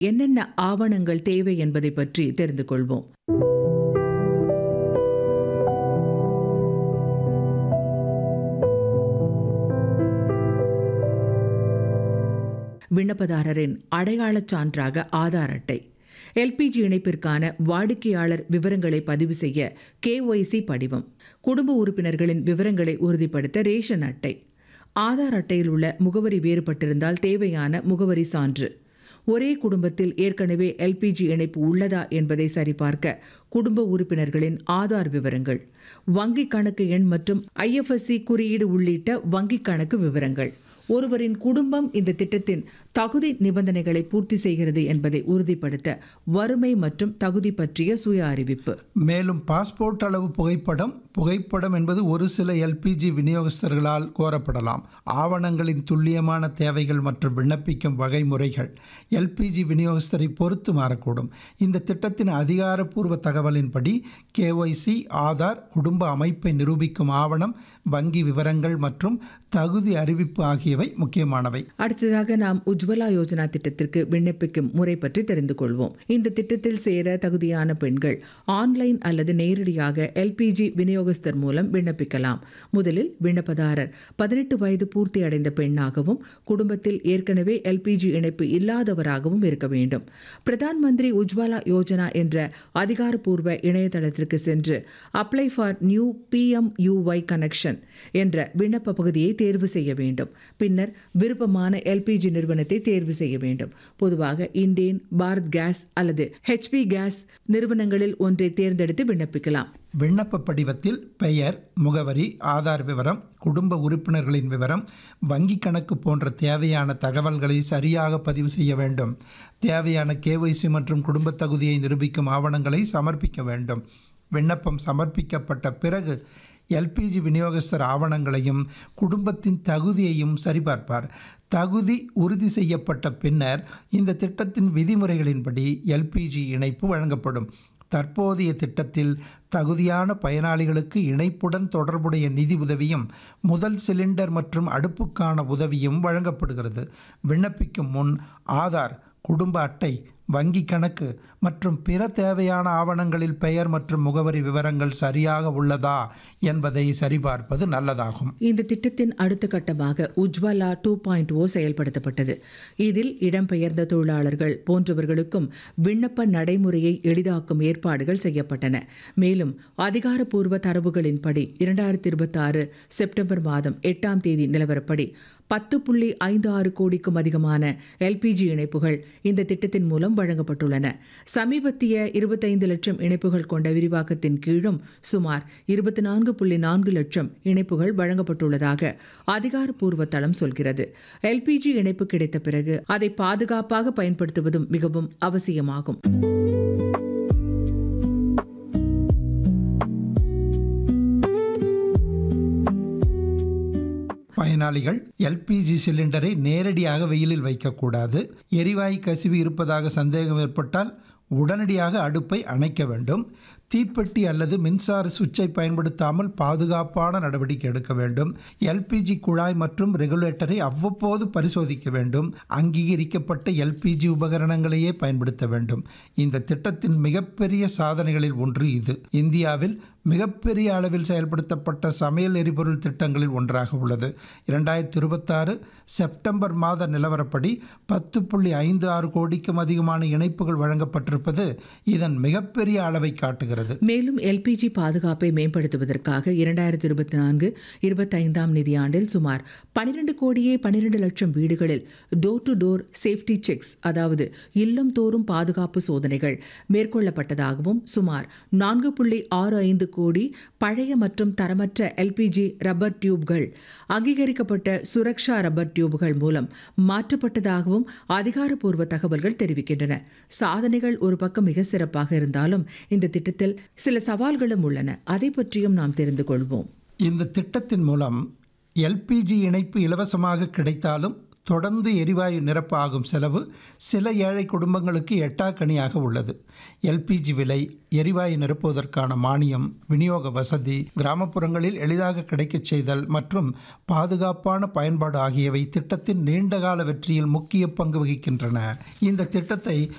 என்னென்ன ஆவணங்கள் தேவை என்பதை பற்றி தெரிந்து கொள்வோம் விண்ணப்பதாரரின் அடையாளச் சான்றாக ஆதார் அட்டை எல்பிஜி இணைப்பிற்கான வாடிக்கையாளர் விவரங்களை பதிவு செய்ய கேஒய்சி படிவம் குடும்ப உறுப்பினர்களின் விவரங்களை உறுதிப்படுத்த ரேஷன் அட்டை ஆதார் அட்டையில் உள்ள முகவரி வேறுபட்டிருந்தால் தேவையான முகவரி சான்று ஒரே குடும்பத்தில் ஏற்கனவே எல்பிஜி இணைப்பு உள்ளதா என்பதை சரிபார்க்க குடும்ப உறுப்பினர்களின் ஆதார் விவரங்கள் வங்கிக் கணக்கு எண் மற்றும் ஐஎஃப்எஸ்சி குறியீடு உள்ளிட்ட வங்கிக் கணக்கு விவரங்கள் ஒருவரின் குடும்பம் இந்த திட்டத்தின் தகுதி நிபந்தனைகளை பூர்த்தி செய்கிறது என்பதை உறுதிப்படுத்த வறுமை மற்றும் தகுதி பற்றிய சுய அறிவிப்பு மேலும் பாஸ்போர்ட் அளவு புகைப்படம் புகைப்படம் என்பது ஒரு சில எல்பிஜி விநியோகஸ்தர்களால் கோரப்படலாம் ஆவணங்களின் துல்லியமான தேவைகள் மற்றும் விண்ணப்பிக்கும் வகைமுறைகள் எல்பிஜி விநியோகஸ்தரை பொறுத்து மாறக்கூடும் இந்த திட்டத்தின் அதிகாரப்பூர்வ தகவலின்படி கேஒய்சி ஆதார் குடும்ப அமைப்பை நிரூபிக்கும் ஆவணம் வங்கி விவரங்கள் மற்றும் தகுதி அறிவிப்பு ஆகியவை முக்கியமானவை அடுத்ததாக நாம் உஜ்வலா யோஜனா திட்டத்திற்கு விண்ணப்பிக்கும் முறை பற்றி தெரிந்து கொள்வோம் இந்த திட்டத்தில் சேர தகுதியான பெண்கள் ஆன்லைன் அல்லது நேரடியாக எல்பிஜி விநியோகஸ்தர் மூலம் விண்ணப்பிக்கலாம் முதலில் விண்ணப்பதாரர் பதினெட்டு வயது பூர்த்தி அடைந்த பெண்ணாகவும் குடும்பத்தில் ஏற்கனவே எல்பிஜி இணைப்பு இல்லாதவராகவும் இருக்க வேண்டும் பிரதான் மந்திரி உஜ்வாலா யோஜனா என்ற அதிகாரப்பூர்வ இணையதளத்திற்கு சென்று apply for new PMUY connection என்ற விண்ணப்ப பகுதியை தேர்வு செய்ய வேண்டும் பின்னர் விருப்பமான எல்பிஜி நிறுவனத்தை தேர்வு செய்ய வேண்டும் பொதுவாக இண்டேன் பாரத் கேஸ் அல்லது ஹெச்பி கேஸ் நிறுவனங்களில் ஒன்றை தேர்ந்தெடுத்து விண்ணப்பிக்கலாம் விண்ணப்ப படிவத்தில் பெயர் முகவரி ஆதார் விவரம் குடும்ப உறுப்பினர்களின் விவரம் வங்கி கணக்கு போன்ற தேவையான தகவல்களை சரியாக பதிவு செய்ய வேண்டும் தேவையான கேஒய்சி மற்றும் குடும்ப தகுதியை நிரூபிக்கும் ஆவணங்களை சமர்ப்பிக்க வேண்டும் விண்ணப்பம் சமர்ப்பிக்கப்பட்ட பிறகு எல்பிஜி விநியோகஸ்தர் ஆவணங்களையும் குடும்பத்தின் தகுதியையும் சரிபார்ப்பார் தகுதி உறுதி செய்யப்பட்ட பின்னர் இந்த திட்டத்தின் விதிமுறைகளின்படி எல்பிஜி இணைப்பு வழங்கப்படும் தற்போதைய திட்டத்தில் தகுதியான பயனாளிகளுக்கு இணைப்புடன் தொடர்புடைய நிதி உதவியும் முதல் சிலிண்டர் மற்றும் அடுப்புக்கான உதவியும் வழங்கப்படுகிறது விண்ணப்பிக்கும் முன் ஆதார் குடும்ப அட்டை வங்கி கணக்கு மற்றும் பிற தேவையான ஆவணங்களில் பெயர் மற்றும் முகவரி விவரங்கள் சரியாக உள்ளதா என்பதை சரிபார்ப்பது நல்லதாகும் இந்த திட்டத்தின் அடுத்த கட்டமாக உஜ்வலா டூ பாயிண்ட் ஓ செயல்படுத்தப்பட்டது இதில் இடம்பெயர்ந்த தொழிலாளர்கள் போன்றவர்களுக்கும் விண்ணப்ப நடைமுறையை எளிதாக்கும் ஏற்பாடுகள் செய்யப்பட்டன மேலும் அதிகாரப்பூர்வ தரவுகளின்படி இரண்டாயிரத்தி இருபத்தி ஆறு செப்டம்பர் மாதம் எட்டாம் தேதி நிலவரப்படி பத்து புள்ளி ஐந்து ஆறு கோடிக்கும் அதிகமான எல்பிஜி இணைப்புகள் இந்த திட்டத்தின் மூலம் வழங்கப்பட்டுள்ளன சமீபத்திய இருபத்தைந்து லட்சம் இணைப்புகள் கொண்ட விரிவாக்கத்தின் கீழும் சுமார் இருபத்தி நான்கு புள்ளி நான்கு லட்சம் இணைப்புகள் வழங்கப்பட்டுள்ளதாக அதிகாரப்பூர்வ தளம் சொல்கிறது எல்பிஜி இணைப்பு கிடைத்த பிறகு அதை பாதுகாப்பாக பயன்படுத்துவதும் மிகவும் அவசியமாகும் பயனாளிகள் எல்பிஜி சிலிண்டரை நேரடியாக வெயிலில் வைக்கக்கூடாது எரிவாயு கசிவு இருப்பதாக சந்தேகம் ஏற்பட்டால் உடனடியாக அடுப்பை அணைக்க வேண்டும் தீப்பெட்டி அல்லது மின்சார சுவிட்சை பயன்படுத்தாமல் பாதுகாப்பான நடவடிக்கை எடுக்க வேண்டும் எல்பிஜி குழாய் மற்றும் ரெகுலேட்டரை அவ்வப்போது பரிசோதிக்க வேண்டும் அங்கீகரிக்கப்பட்ட எல்பிஜி உபகரணங்களையே பயன்படுத்த வேண்டும் இந்த திட்டத்தின் மிகப்பெரிய சாதனைகளில் ஒன்று இது இந்தியாவில் மிகப்பெரிய அளவில் செயல்படுத்தப்பட்ட சமையல் எரிபொருள் திட்டங்களில் ஒன்றாக உள்ளது இரண்டாயிரத்தி இருபத்தாறு செப்டம்பர் மாத நிலவரப்படி பத்து புள்ளி ஐந்து ஆறு கோடிக்கும் அதிகமான இணைப்புகள் வழங்கப்பட்டிருப்பது இதன் மிகப்பெரிய அளவை காட்டுகிறது மேலும் எல்பிஜி பாதுகாப்பை மேம்படுத்துவதற்காக இரண்டாயிரத்தி இருபத்தி நான்கு இருபத்தைந்தாம் நிதியாண்டில் சுமார் பனிரெண்டு கோடியே பனிரெண்டு லட்சம் வீடுகளில் door to door safety checks அதாவது இல்லம் தோறும் பாதுகாப்பு சோதனைகள் மேற்கொள்ளப்பட்டதாகவும் சுமார் நான்கு புள்ளி ஆறு ஐந்து கோடி பழைய மற்றும் தரமற்ற எல்பிஜி ரப்பர் டியூப்கள் அங்கீகரிக்கப்பட்ட சுரக்ஷா ரப்பர் டியூப்கள் மூலம் மாற்றப்பட்டதாகவும் அதிகாரப்பூர்வ தகவல்கள் தெரிவிக்கின்றன சாதனைகள் ஒரு பக்கம் மிக சிறப்பாக இருந்தாலும் இந்த திட்டத்தில் சில சவால்களும் உள்ளன அதை பற்றியும் நாம் தெரிந்து கொள்வோம் இந்த திட்டத்தின் மூலம் எல்பிஜி இணைப்பு இலவசமாக கிடைத்தாலும் தொடர்ந்து எரிவாயு நிரப்ப ஆகும் செலவு சில ஏழை குடும்பங்களுக்கு எட்டாக்கணியாக உள்ளது எல்பிஜி விலை எரிவாயு நிரப்புவதற்கான மானியம் விநியோக வசதி கிராமப்புறங்களில் எளிதாக கிடைக்கச் செய்தல் மற்றும் பாதுகாப்பான பயன்பாடு ஆகியவை திட்டத்தின் நீண்டகால வெற்றியில் முக்கிய பங்கு வகிக்கின்றன இந்த திட்டத்தை